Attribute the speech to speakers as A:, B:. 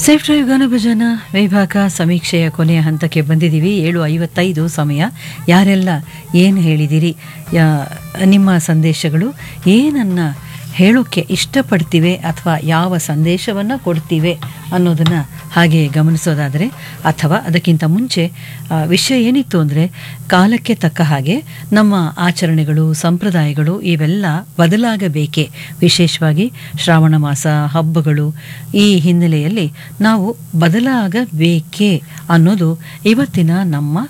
A: safe drive ಗಾನಭಜನ ವಿಭಾಗ ಸಮೀಕ್ಷೆಯ ಕೊನೆಯ ಹಂತಕ್ಕೆ ಬಂದಿದ್ದೀವಿ ಏಳು ಐವತ್ತೈದು ಸಮಯ ಯಾರೆಲ್ಲ ಏನು ಹೇಳಿದಿರಿ ಯಾ ನಿಮ್ಮ ಸಂದೇಶಗಳು ಏನನ್ನು ಹೇಳೋಕ್ಕೆ ಇಷ್ಟಪಡ್ತಿವೆ ಅಥವಾ ಯಾವ ಸಂದೇಶವನ್ನು ಕೊಡ್ತಿವೆ ಅನ್ನೋದನ್ನು ಹಾಗೆ ಗಮನಿಸೋದಾದರೆ ಅಥವಾ ಅದಕ್ಕಿಂತ ಮುಂಚೆ ಆ, ವಿಷಯ ಏನಿತ್ತು ಅಂದರೆ ಕಾಲಕ್ಕೆ ತಕ್ಕ ಹಾಗೆ ನಮ್ಮ ಆಚರಣೆಗಳು ಸಂಪ್ರದಾಯಗಳು ಇವೆಲ್ಲ ಬದಲಾಗಬೇಕೇ ವಿಶೇಷವಾಗಿ ಶ್ರಾವಣ ಮಾಸ ಹಬ್ಬಗಳು ಈ ಹಿನ್ನೆಲೆಯಲ್ಲಿ ನಾವು ಬದಲಾಗಬೇಕೇ ಅನ್ನೋದು ಇವತ್ತಿನ ನಮ್ಮ